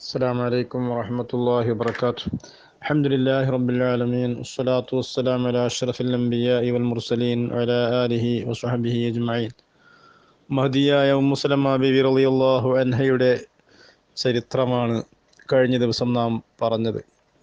السلام عليكم ورحمة الله وبركاته الحمد لله رب العالمين والصلاة والسلام على أشرف الأنبياء والمرسلين وعلى آله وصحبه أجمعين മഹദിയായ ഉമ്മുസലമ ബിബി റളിയല്ലാഹു അൻഹയുടെ ചരിത്രമാണ് കഴിഞ്ഞ ദിവസം നാം പറഞ്ഞത്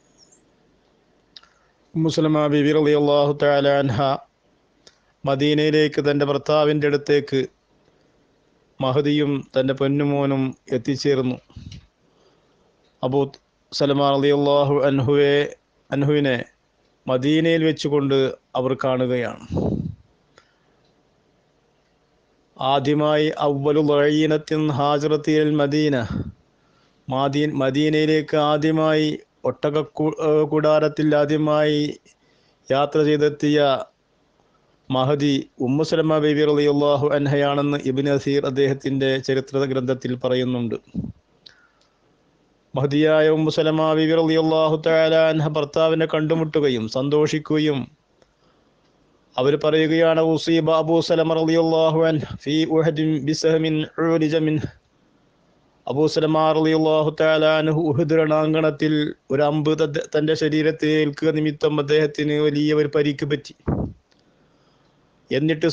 ഉമ്മുസലമ ബിബി റളിയല്ലാഹു തആല അൻഹ മദീനയിലേക്ക് തൻ്റെ ഭർത്താവിൻ്റെ അടുത്തേക്ക് മഹദിയും തൻ്റെ പൊന്നുമോനും എത്തിച്ചേർന്നു അബൂ സലമ റളിയല്ലാഹു അൻഹുവെ അൻഹുവിനെ മദീനയിൽ വെച്ചുകൊണ്ട് അവർ കാണുകയാണ് ആദ്യമായി അവലു ലഴീനത്തിൻ ഹാജറത്തിയൽ മദീന മാദീൻ മദീനയിലേക്ക് ആദ്യമായി ഒട്ടക കൂടാരത്തിൽ ആദ്യമായി യാത്ര ചെയ്തെത്തിയ മഹദി ഉമ്മുസലമ ബേബി റളിയല്ലാഹു അൻഹയാണെന്ന് ഇബ്നു അസീർ അദ്ദേഹത്തിൻ്റെ ചരിത്ര ഗ്രന്ഥത്തിൽ പറയുന്നുണ്ട് മഹദിയായ ഉമ്മുസലമ ബേബി റളിയല്ലാഹു തആല അൻഹ ഭർത്താവിനെ കണ്ടുമുട്ടുകയും സന്തോഷിക്കുകയും അവർ പറയുകയാണ് ഉസീബ അബൂ സലമ റളിയല്ലാഹു അൻഹു ഫീ ഉഹദിൻ ബിസഹമിൻ ഉലിജ മിൻ അബൂ സലമ റളിയല്ലാഹു തആല അൻഹു ഉഹദ് രണാങ്കണത്തിൽ ഒരു അമ്പ് തൻ്റെ ശരീരത്തിൽ ഏൽക്കുക നിമിത്തം അദ്ദേഹത്തിന് വലിയ ഒരു പരിക്ക് പറ്റി എന്നിട്ട്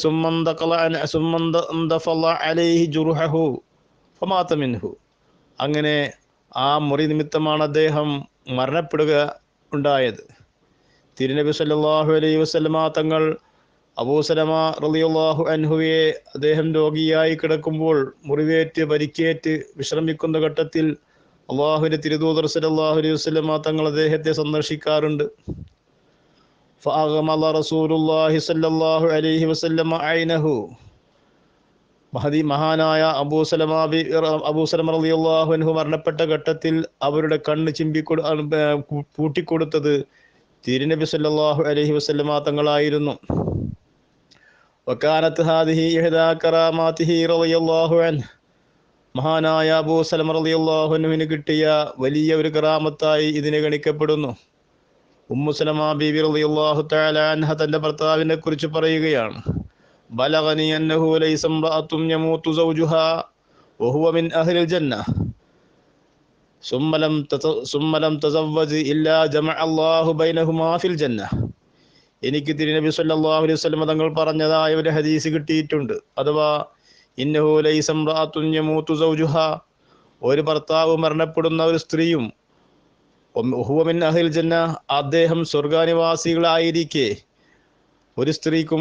മിൻഹു അങ്ങനെ ആ മുറി നിമിത്തമാണ് അദ്ദേഹം മരണപ്പെടുക ഉണ്ടായത് തിരുനബി സല്ലല്ലാഹു അലൈഹി വസല്ലമ തങ്ങൾ അബൂസലമ റളിയല്ലാഹു അൻഹുവെ അദ്ദേഹം രോഗിയായി കിടക്കുമ്പോൾ മുറിവേറ്റ് പരിക്കേറ്റ് വിശ്രമിക്കുന്ന ഘട്ടത്തിൽ അള്ളാഹുവിൻ്റെ തിരുദൂതർ സല്ലല്ലാഹു അലൈഹി വസല്ലമ തങ്ങൾ അദ്ദേഹത്തെ സന്ദർശിക്കാറുണ്ട് فأغمض رسول الله صلى الله عليه وسلم عينه മഹദി മഹാനായ അബൂസലമ അബൂസലമ റളിയല്ലാഹു അൻഹു മരണപ്പെട്ട ഘട്ടത്തിൽ അവരുടെ കണ്ണ് ചിമ്പിക്കൊടു പൂട്ടിക്കൊടുത്തത് തിരുനബി സല്ലല്ലാഹു അലൈഹി വസല്ലമ തങ്ങളായിരുന്നു വക്കാനത്ത് ഹാദിഹി ഇഹ്ദാ കറാമാതിഹി റളിയല്ലാഹു അൻഹു മഹാനായ അബൂ സലമ റളിയല്ലാഹു അൻഹുവിന് കിട്ടിയ വലിയ ഒരു കറാമത്തായി ഇതിനെ ഗണിക്കപ്പെടുന്നു ഉമ്മു സലമ ബീബി റളിയല്ലാഹു തആല അൻഹ തന്റെ ഭർത്താവിനെ കുറിച്ച് പറയുകയാണ് ബലഗനി അന്നഹു ലൈസ ഇംറഅത്തുൻ യമൂതു സൗജുഹാ വഹുവ മിൻ അഹ്ലിൽ ജന്ന ثم لم ثم لم تزوج الا جمع الله بينهما في الجنه എനിക്ക് തിരുനബി സല്ലല്ലാഹു അലൈഹി വസല്ലം തങ്ങൾ പറഞ്ഞതായ ഒരു ഹദീസ് കിട്ടിയിട്ടുണ്ട് അഥവാ ഇന്നഹു ലൈസ ഇംറഅത്തുൻ യമൂതു സൗജുഹാ ഒരു ഭർത്താവ് മരണപ്പെടുന്ന ഒരു സ്ത്രീയും ഹുവമിൻ അഹിൽ ജന്ന അദ്ദേഹം സ്വർഗാനിവാസികളായിരിക്കെ ഒരു സ്ത്രീക്കും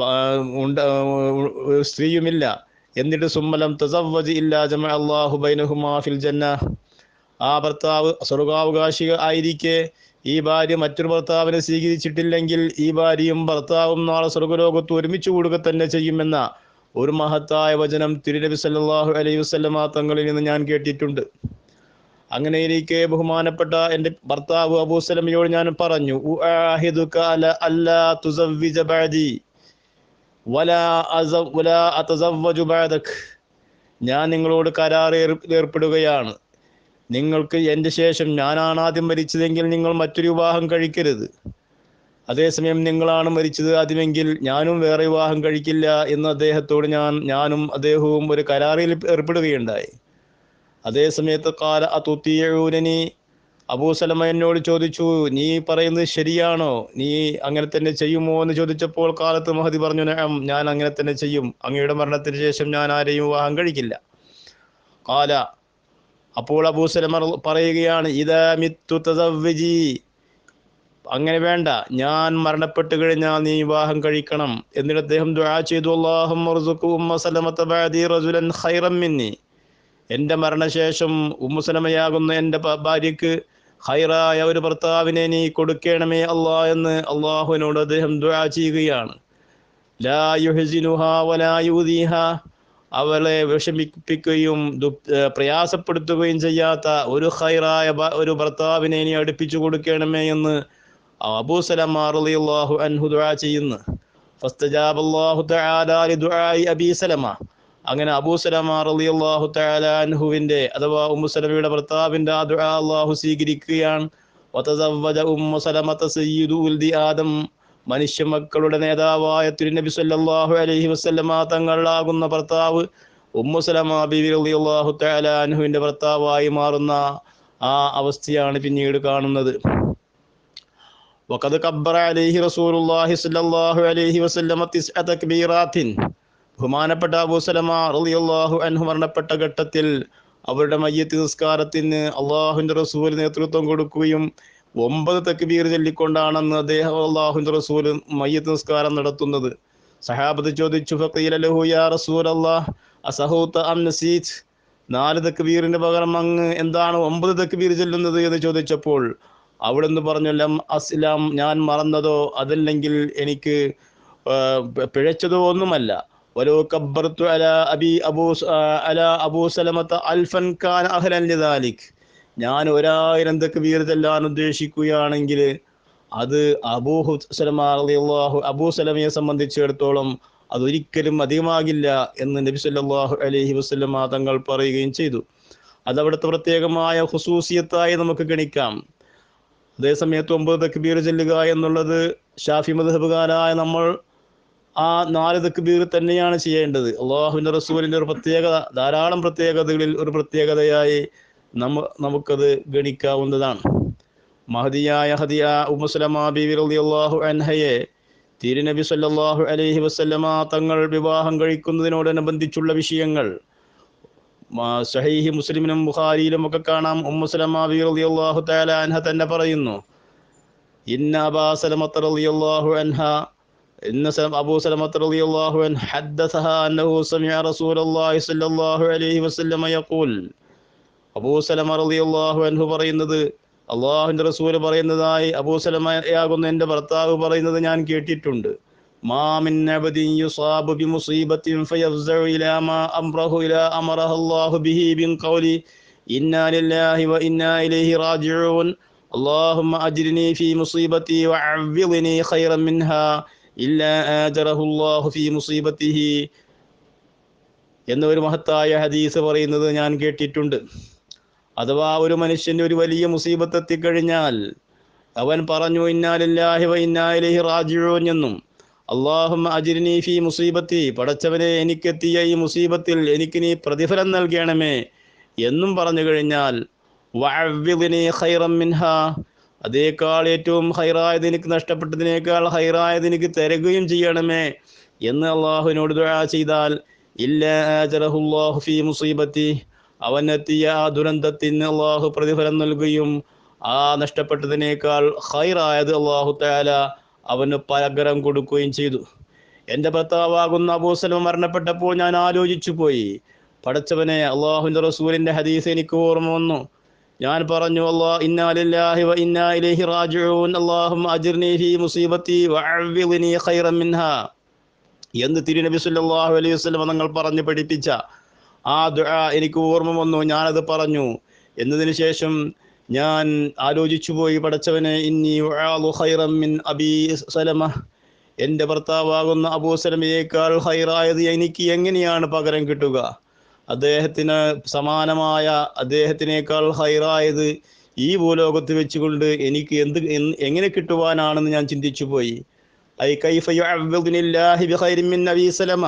സ്ത്രീയുമില്ല എന്നിട്ട് സുമ്മലം തസവ്വജ് ഇല്ലാ ജമ അള്ളാഹു ബൈനഹുമാ ഫിൽ ജന്ന ആ ഭർത്താവ് സ്വർഗാവകാശി ആയിരിക്കെ ഈ ഭാര്യ മറ്റൊരു ഭർത്താവിനെ സ്വീകരിച്ചിട്ടില്ലെങ്കിൽ ഈ ഭാര്യയും ഭർത്താവും നാളെ സ്വർഗലോകത്ത് ഒരുമിച്ച് കൂടുക തന്നെ ചെയ്യുമെന്ന ഒരു മഹത്തായ വചനം തിരുനബി സല്ലല്ലാഹു അലൈഹി വസല്ലമ തങ്ങളിൽ നിന്ന് ഞാൻ കേട്ടിട്ടുണ്ട് അങ്ങനെ ഇരിക്കെ ബഹുമാനപ്പെട്ട എൻ്റെ ഭർത്താവ് അബൂസലമയോട് ഞാൻ പറഞ്ഞു അല്ലാ തുസവ്വിജ ബഅദി വലാ വലാ അതസവ്വജു ബഅദക് ഞാൻ നിങ്ങളോട് കരാർ ഏർപ്പെടുകയാണ് നിങ്ങൾക്ക് എൻ്റെ ശേഷം ഞാനാണ് ആദ്യം മരിച്ചതെങ്കിൽ നിങ്ങൾ മറ്റൊരു വിവാഹം കഴിക്കരുത് അതേസമയം നിങ്ങളാണ് മരിച്ചത് ആദ്യമെങ്കിൽ ഞാനും വേറെ വിവാഹം കഴിക്കില്ല എന്ന് അദ്ദേഹത്തോട് ഞാൻ ഞാനും അദ്ദേഹവും ഒരു കരാറിൽ ഏർപ്പെടുകയുണ്ടായി അതേ സമയത്ത് കാല അതുത്തിയൂരനി അബൂസലമ എന്നോട് ചോദിച്ചു നീ പറയുന്നത് ശരിയാണോ നീ അങ്ങനെ തന്നെ ചെയ്യുമോ എന്ന് ചോദിച്ചപ്പോൾ കാലത്ത് മഹദി പറഞ്ഞു ഞാൻ അങ്ങനെ തന്നെ ചെയ്യും അങ്ങയുടെ മരണത്തിന് ശേഷം ഞാൻ ആരെയും വിവാഹം കഴിക്കില്ല കാല അപ്പോൾ അബൂസലമ പറയുകയാണ് ഇതാ മിത്തു തസവ്വജി അങ്ങനെ വേണ്ട ഞാൻ മരണപ്പെട്ട് കഴിഞ്ഞാൽ നീ വിവാഹം കഴിക്കണം എന്നിട്ട് അദ്ദേഹം ദുആ ചെയ്തു അല്ലാഹുമ്മ ഉമ്മ സലമത ബഅദി റജുലൻ ഖൈറൻ മിന്നി എൻ്റെ മരണശേഷം ഉമ്മുസലമയാകുന്ന എൻ്റെ ഭാര്യയ്ക്ക് ഹൈറായ ഒരു ഭർത്താവിനെ നീ കൊടുക്കണമേ അള്ളാ എന്ന് അള്ളാഹുവിനോട് അദ്ദേഹം ദുആ ചെയ്യുകയാണ് ലാ യുഹ്സിനുഹ വലാ യൂദീഹ അവളെ വിഷമിപ്പിക്കുകയും പ്രയാസപ്പെടുത്തുകയും ചെയ്യാത്ത ഒരു ഹൈറായ ഒരു ഭർത്താവിനെ നീ അടുപ്പിച്ചു കൊടുക്കണമേ എന്ന് അബൂസലമ റളിയല്ലാഹു അൻഹു ദുആ ചെയ്യുന്നു ഫസ്തജാബ അല്ലാഹു തആല ലിദുആഇ അബീ സലമ അങ്ങനെ അബൂസലമ റളിയല്ലാഹു തആല അൻഹുവിന്റെ അഥവാ ഉമ്മു സലമയുടെ ഭർത്താവിന്റെ ആ ദുആ അല്ലാഹു സ്വീകരിക്കുകയാണ് വതസവ്വജ ഉമ്മു സലമത സയ്യിദു ഉൽദി ആദം മനുഷ്യ മക്കളുടെ നേതാവായ തിരുനബി സല്ലല്ലാഹു അലൈഹി വസല്ലമ തങ്ങളാകുന്ന ഭർത്താവ് ഉമ്മു സലമ ബിബി റളിയല്ലാഹു തആല അൻഹുവിന്റെ ഭർത്താവായി മാറുന്ന ആ അവസ്ഥയാണ് പിന്നീട് കാണുന്നത് وقد كبر عليه رسول الله صلى الله عليه وسلم تسع تكبيرات ബഹുമാനപ്പെട്ട അബൂ സലമ റളിയല്ലാഹു അൻഹു മരണപ്പെട്ട ഘട്ടത്തിൽ അവരുടെ മയ്യത്ത് നിസ്കാരത്തിന് അള്ളാഹുവിന്റെ റസൂൽ നേതൃത്വം കൊടുക്കുകയും ഒമ്പത് തക്ബീർ ചൊല്ലിക്കൊണ്ടാണെന്ന് അദ്ദേഹം അള്ളാഹുവിന്റെ റസൂൽ മയ്യത്ത് നിസ്കാരം നടത്തുന്നത് സഹാബത്ത് ചോദിച്ചു ഫഖീല ലഹു യാ റസൂലല്ലാഹ് അസഹൂത അം നസീത് നാല് തക്ബീറിന് പകരം അങ്ങ് എന്താണ് ഒമ്പത് തക്ബീർ ചൊല്ലുന്നത് എന്ന് ചോദിച്ചപ്പോൾ അവിടുന്ന് പറഞ്ഞു ലം അസ്ലാം ഞാൻ മറന്നതോ അതല്ലെങ്കിൽ എനിക്ക് ആ, പി- പിഴച്ചതോ ഒന്നുമല്ല വലോ കബ്ബർതു അല അബി അബൂ സ്- ആ, അല അബൂ സലമത്ത അൽഫൻ ഖാൻ അഹ്ലൻ ലിദാലിക് ഞാൻ ഒരായിരം തക്ബീർ ചെല്ലാൻ ഉദ്ദേശിക്കുകയാണെങ്കിൽ അത് അബൂ ഹു- സലമ റളിയല്ലാഹു അബൂ സലമയെ സംബന്ധിച്ചിടത്തോളം അതൊരിക്കലും അധികമാകില്ല എന്ന് നബി സല്ലല്ലാഹു അലൈഹി വസല്ലമ തങ്ങൾ പറയുകയും ചെയ്തു അതവിടുത്തെ പ്രത്യേകമായ ഹുസൂസിയത്തായി നമുക്ക് ഗണിക്കാം അതേസമയത്ത് ഒമ്പത് തക്ബീർ ചെല്ലുക എന്നുള്ളത് ഷാഫി മധുഹബുകാരായ നമ്മൾ ആ നാല് തക്ബീർ തന്നെയാണ് ചെയ്യേണ്ടത് അള്ളാഹുവിൻ്റെ റസൂലിൻ്റെ ഒരു പ്രത്യേകത ധാരാളം പ്രത്യേകതകളിൽ ഒരു പ്രത്യേകതയായി നമ്മ നമുക്കത് ഗണിക്കാവുന്നതാണ് മഹദിയായ ഹദിയ ഉമുസ്ലമ ബിബി റളിയല്ലാഹു അൻഹയെ തിരുനബി സല്ലല്ലാഹു അലൈഹി വസല്ലമ തങ്ങൾ വിവാഹം കഴിക്കുന്നതിനോടനുബന്ധിച്ചുള്ള വിഷയങ്ങൾ മാ- സഹീഹ് മുസ്ലിമിനും ബുഖാരിയിലും ഒക്കെ കാണാം ഉമ്മു സലമ ബി റളിയല്ലാഹു തആല അൻഹ തന്നെ പറയുന്നു ഇന്ന അബാ സലമത്ത് റളിയല്ലാഹു അൻഹ ഇന്ന സലം അബൂ സലമത്ത് റളിയല്ലാഹു അൻഹ ഹദ്ദസഹ അന്നഹു സമിഅ റസൂലല്ലാഹി സ്വല്ലല്ലാഹു അലൈഹി വസല്ലമ യഖൂൽ അബൂ സലമ റളിയല്ലാഹു അൻഹു പറയുന്നത് അള്ളാഹുവിൻ്റെ റസൂല് പറയുന്നതായി അബൂ സലമയാകുന്ന എൻ്റെ ഭർത്താവ് പറയുന്നത് ഞാൻ കേട്ടിട്ടുണ്ട് മാ മിൻ അബദിൻ യുസാബു ബിമുസീബത്തിൻ ഫയഫ്സഉ ഇലാ മാ അംറഹു ഇലാ അമറഹ അല്ലാഹു ബിഹി ബിൻ ഖൗലി ഇന്നാ ലില്ലാഹി വ ഇന്നാ ഇലൈഹി റാജിഊൻ اللهم أجرني في مصيبتي وعوضني خيرا منها إلا آجره الله في مصيبته എന്ന ഒരു മഹത്തായ ഹദീസ് പറയുന്നത് ഞാൻ കേട്ടിട്ടുണ്ട് അഥവാ ഒരു മനുഷ്യന് ഒരു വലിയ മുസീബത്ത് എത്തിക്കഴിഞ്ഞാൽ അവൻ പറഞ്ഞു ഇന്നാലില്ലാഹി വ ഇന്നാ ഇലൈഹി റാജിഊൻ എന്നും അള്ളാഹും അജിരിനി ഫി മുസീബത്തി പടച്ചവനെ എനിക്കെത്തിയ ഈ മുസീബത്തിൽ എനിക്ക് നീ പ്രതിഫലം നൽകണമേ എന്നും പറഞ്ഞു കഴിഞ്ഞാൽ വഅവ്വിദ്നി ഖൈറം മിൻഹ അതേക്കാൾ ഏറ്റവും ഹൈറായത് എനിക്ക് നഷ്ടപ്പെട്ടതിനേക്കാൾ ഹൈറായത് എനിക്ക് തരുകയും ചെയ്യണമേ എന്ന് അള്ളാഹുവിനോട് ദുആ ചെയ്താൽ ഇല്ല ആജറഹുല്ലാഹു ഫീ മുസീബത്തി അവനെത്തിയ ആ ദുരന്തത്തിന് അള്ളാഹു പ്രതിഫലം നൽകുകയും ആ നഷ്ടപ്പെട്ടതിനേക്കാൾ ഹൈറായത് അള്ളാഹു താല അവന് പകരം കൊടുക്കുകയും ചെയ്തു എൻ്റെ ഭർത്താവാകുന്ന അബൂസലം മരണപ്പെട്ടപ്പോൾ ഞാൻ ആലോചിച്ചു പോയി പടച്ചവനെ അള്ളാഹുവിൻ്റെ റസൂലിൻ്റെ ഹദീസ് എനിക്ക് ഓർമ്മ വന്നു ഞാൻ പറഞ്ഞു അല്ലാ ഇന്നാ ലില്ലാഹി വ ഇന്നാ ഇലൈഹി റാജിഊൻ അല്ലാഹുമ്മ അജിർനി ഫീ മുസീബത്തി വഅവ്വിദ്നി ഖൈറൻ മിൻഹാ എന്ന് തിരുനബി സല്ലല്ലാഹു അലൈഹി വസല്ലം തങ്ങൾ പറഞ്ഞു പഠിപ്പിച്ച ആ ദുആ എനിക്ക് ഓർമ്മ വന്നു ഞാനത് പറഞ്ഞു എന്നതിന് ശേഷം ഞാൻ ആലോചിച്ചു പോയി പടച്ചവനെ ഇന്നി ഉആലു ഖൈറൻ മിൻ അബീ സലമ എൻ്റെ ഭർത്താവാകുന്ന അബൂ സലമയേക്കാൾ ഹൈറായത് എനിക്ക് എങ്ങനെയാണ് പകരം കിട്ടുക അദ്ദേഹത്തിന് സമാനമായ അദ്ദേഹത്തിനേക്കാൾ ഹൈറായത് ഈ ഭൂലോകത്ത് വെച്ചുകൊണ്ട് എനിക്ക് എന്ത് എന്ന് എങ്ങനെ കിട്ടുവാനാണെന്ന് ഞാൻ ചിന്തിച്ചു പോയി ഐ കൈഫ യുഅവ്വിദ്നില്ലാഹി ബിഖൈരിൻ മിൻ നബി സലമ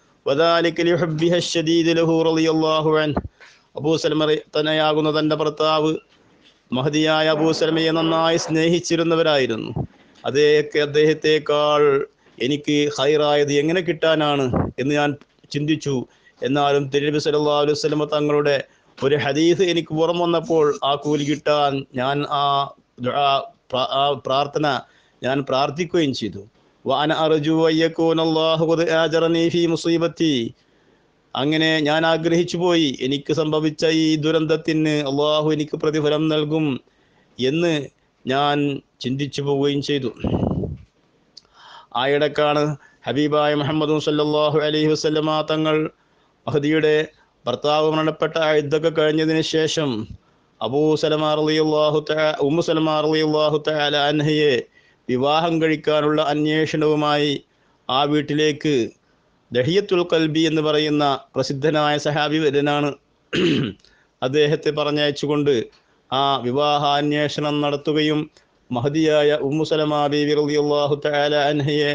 വദാലിക ലിഹബ്ബിഹ അശ്ശദീദ് ലഹു റളിയല്ലാഹു അൻ അബൂ സലമ തന്നെയാകുന്ന തൻ്റെ ഭർത്താവ് മഹദിയായ അബൂ സലമയെ നന്നായി സ്നേഹിച്ചിരുന്നവരായിരുന്നു അതേ അദ്ദേഹത്തെക്കാൾ എനിക്ക് ഹൈറായത് എങ്ങനെ കിട്ടാനാണ് എന്ന് ഞാൻ ചിന്തിച്ചു എന്നാലും തിരുനബി സല്ലല്ലാഹു അലൈഹി വസല്ലമ തങ്ങളുടെ ഒരു ഹദീസ് എനിക്ക് പുറം വന്നപ്പോൾ ആ കൂലി കിട്ടാൻ ഞാൻ ആ ദുആ പ്രാ- ആ പ്രാർത്ഥന ഞാൻ പ്രാർത്ഥിക്കുകയും ചെയ്തു വാന അർജു അയ്യക്കൂൻ അല്ലാഹു ഖദ് ആജറനി ഫീ മുസീബത്തി അങ്ങനെ ഞാൻ ആഗ്രഹിച്ചു പോയി എനിക്ക് സംഭവിച്ച ഈ ദുരന്തത്തിന് അള്ളാഹു എനിക്ക് പ്രതിഫലം നൽകും എന്ന് ഞാൻ ചിന്തിച്ചു പോവുകയും ചെയ്തു ആയിടക്കാണ് ഹബീബായ മുഹമ്മദ് സല്ലല്ലാഹു അലൈഹി വസല്ലമ തങ്ങൾ മഹദിയുടെ ഭർത്താവ് മരണപ്പെട്ട ഇതൊക്കെ കഴിഞ്ഞതിന് ശേഷം അബൂ സലമ റളിയല്ലാഹു തആ ഉമ്മു സലമ റളിയല്ലാഹു തആല അൻഹയെ വിവാഹം കഴിക്കാനുള്ള അന്വേഷണവുമായി ആ വീട്ടിലേക്ക് ദഹിയത്തുൽ കൽബി എന്ന് പറയുന്ന പ്രസിദ്ധനായ സഹാബി വരനാണ് അദ്ദേഹത്തെ പറഞ്ഞയച്ചുകൊണ്ട് ആ വിവാഹാന്വേഷണം നടത്തുകയും മഹദിയായ ഉമ്മു സലമ ബീവി റളിയല്ലാഹു തആല അൻഹയെ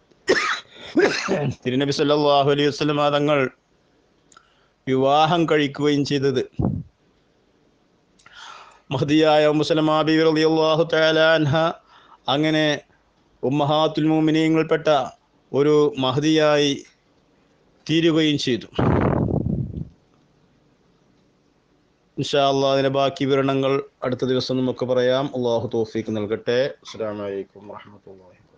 തിരുനബി സല്ലല്ലാഹു അലൈഹി വസല്ലമ തങ്ങൾ വിവാഹം കഴിക്കുകയും ചെയ്തത് മഹദിയായ മുസലമാബി റളിയല്ലാഹു തആല അൻഹ അങ്ങനെ ഉമ്മഹാത്തുൽ മുഅ്മിനീങ്ങളിൽപ്പെട്ട ഒരു മഹദിയായി തീരുകയും ചെയ്തു ഇൻഷാ അള്ളാഹ് അതിൻ്റെ ബാക്കി വിവരണങ്ങൾ അടുത്ത ദിവസം നമുക്ക് പറയാം അള്ളാഹു തോഫീക്ക് നൽകട്ടെ അസ്സലാമു അലൈക്കും വറഹ്മത്തുള്ളാഹി